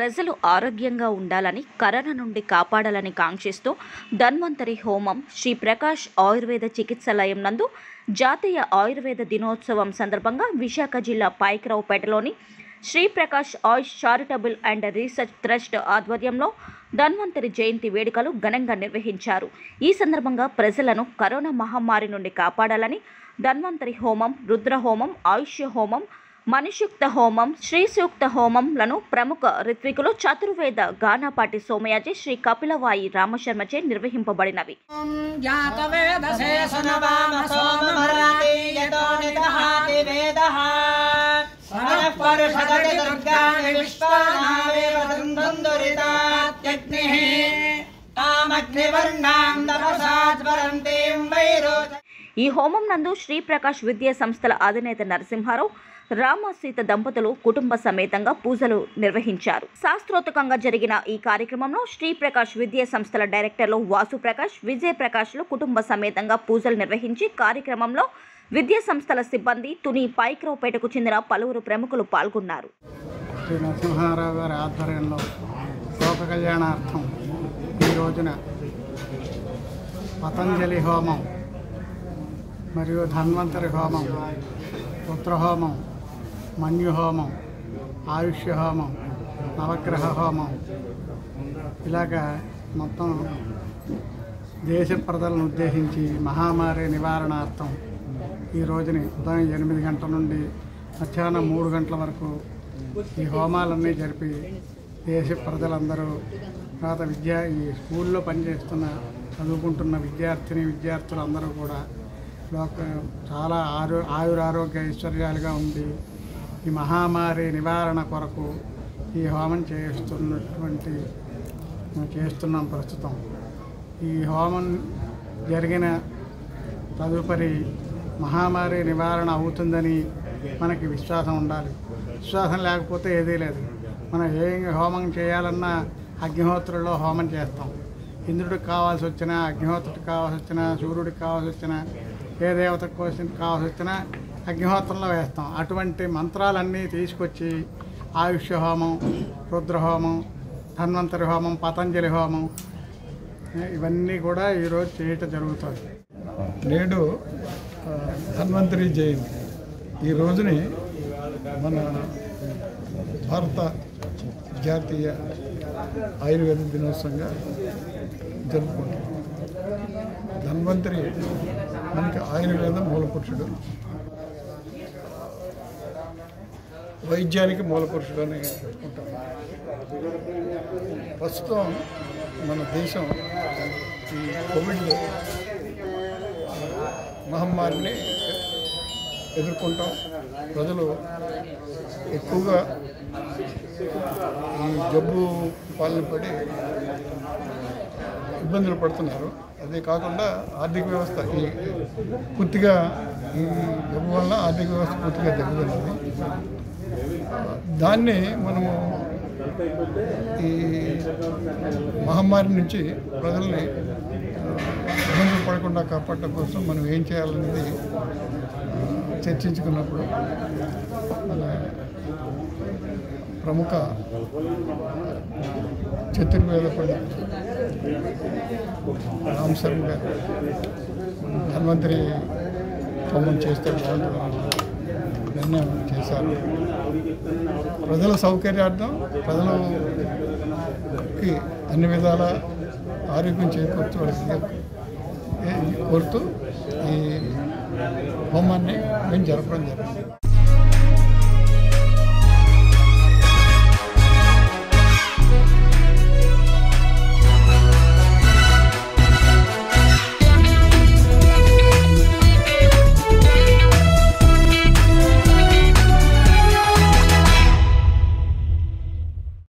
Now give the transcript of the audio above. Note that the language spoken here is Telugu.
ప్రజలు ఆరోగ్యంగా ఉండాలని కరోనా నుండి కాపాడాలని కాంక్షిస్తూ ధన్వంతరి హోమం శ్రీ ప్రకాష్ ఆయుర్వేద చికిత్సాలయం నందు జాతీయ ఆయుర్వేద దినోత్సవం సందర్భంగా విశాఖ జిల్లా పాయకరావుపేటలోని Sri Prakash Ayush charitable and research trust ఆధ్వర్యంలో ధన్వంతరి జయంతి వేడుకలు ఘనంగా నిర్వహించారు ఈ సందర్భంగా ప్రజలను కరోనా మహమ్మారి నుండి కాపాడాలని ధన్వంతరి హోమం రుద్ర హోమం ఆయుష్య హోమం మనుషుక్త హోమం శ్రీ సూక్త హోమంలను ప్రముఖ ఋత్వికులు చతుర్వేద గానాపాటి సోమయాజి శ్రీ కపిలవాయి రామశర్మచే నిర్వహింపబడినవి జాతవేదసే సునవామసోమరాతి యతో నిదహాతి వేదః సనః పరుషదతి దుర్గాణి విశ్వానావేవ దురితాత్యగ్నిః తామగ్నివర్ణాం తపసాత్పరంతీం వైరోచ ఈ హోమం నందు శ్రీ ప్రకాష్ విద్యా సంస్థల అధినేత నరసింహారావు రామ సీత దంపతులు కుటుంబ సమేతంగా పూజలు నిర్వహించారు శాస్త్రోత్తకంగా జరిగిన ఈ కార్యక్రమంలో శ్రీ ప్రకాష్ విద్యా సంస్థల డైరెక్టర్లు వాసు ప్రకాష్ విజయ ప్రకాష్లు కుటుంబ సమేతంగా పూజలు నిర్వహించి కార్యక్రమంలో విద్యా సంస్థల సిబ్బంది తుని పైక్రోపేటకు చెందిన పలువురు ప్రముఖులు పాల్గొన్నారు శ్రీ నరసింహారావు గారి ఆధ్వర్యంలో లోక కళ్యాణార్థం ఈ రోజున పతంజలి హోమం మరియు ధన్వంతరి హోమం రుద్రహోమం మన్యు హోమం ఆయుష్య హోమం నవగ్రహ హోమం ఇలాగా మొత్తం దేశ ప్రజలను ఉద్దేశించి మహామారి నివారణార్థం ఈ రోజుని ఉదయం ఎనిమిది గంటల నుండి మధ్యాహ్నం మూడు గంటల వరకు ఈ హోమాలన్నీ జరిపి దేశ ప్రజలందరూ తర్వాత విద్యా ఈ స్కూల్లో పనిచేస్తున్న చదువుకుంటున్న విద్యార్థిని విద్యార్థులందరూ కూడా లోక చాలా ఆరో ఆయురారోగ్య ఐశ్వర్యాలుగా ఉండి ఈ మహామారి నివారణ కొరకు ఈ హోమం చేస్తున్నటువంటి మేము చేస్తున్నాం ప్రస్తుతం ఈ హోమం జరిగిన తదుపరి మహామారి నివారణ అవుతుందని మనకి విశ్వాసం ఉండాలి విశ్వాసం లేకపోతే ఏదీ లేదు మనం ఏ హోమం చేయాలన్నా అగ్నిహోత్రుల్లో హోమం చేస్తాం ఇంద్రుడికి కావాల్సి వచ్చినా అగ్నిహోత్రుడికి కావాల్సి వచ్చినా సూర్యుడికి కావాల్సి వచ్చినా ఏ దేవతకు కోసం కావాల్సి వచ్చినా అగ్నిహోత్రంలో వేస్తాం అటువంటి మంత్రాలన్నీ తీసుకొచ్చి ఆయుష్య హోమం రుద్రహోమం ధన్వంతరి హోమం పతంజలి హోమం ఇవన్నీ కూడా ఈరోజు చేయటం జరుగుతుంది నేడు ఆ, ధన్వంతరి జయంతి ఈ రోజుని మన భారత జాతీయ ఆయుర్వేద దినోత్సవంగా జరుపుకుంటాం ధన్వంతరి మనకి ఆయుర్వేద మూలపురుషుడు వైద్యానికి మూలపురుషుడు అని చెప్పుకుంటాం ప్రస్తుతం మన దేశం ఈ కోవిడ్ మహమ్మారిని ఎదుర్కొంటాం ప్రజలు ఎక్కువగా ఈ జబ్బు పాలన పడి ఇబ్బందులు పడుతున్నారు అదే కాకుండా ఆర్థిక వ్యవస్థ ఈ పూర్తిగా ఈ జబ్బు వల్ల ఆర్థిక వ్యవస్థ పూర్తిగా దెబ్బతిన్నది దాన్ని మనము ఈ మహమ్మారి నుంచి ప్రజల్ని ఆ, ఇబ్బందులు పడకుండా కాపాడటం కోసం మనం ఏం చేయాలనేది ఆ, చర్చించుకున్నప్పుడు మన ప్రముఖ చతుర్వేద పండితులు రామ్ శర్మ గారు ధన్వంతరి హోమం చేస్తే బాగుంటుందని నిర్ణయం చేశారు ప్రజల సౌకర్యార్థం ప్రజలకి అన్ని విధాల ఆరోగ్యం చేకూర్చవలసింది కోరుతూ ఈ హోమాన్ని మేము జరపడం జరిగింది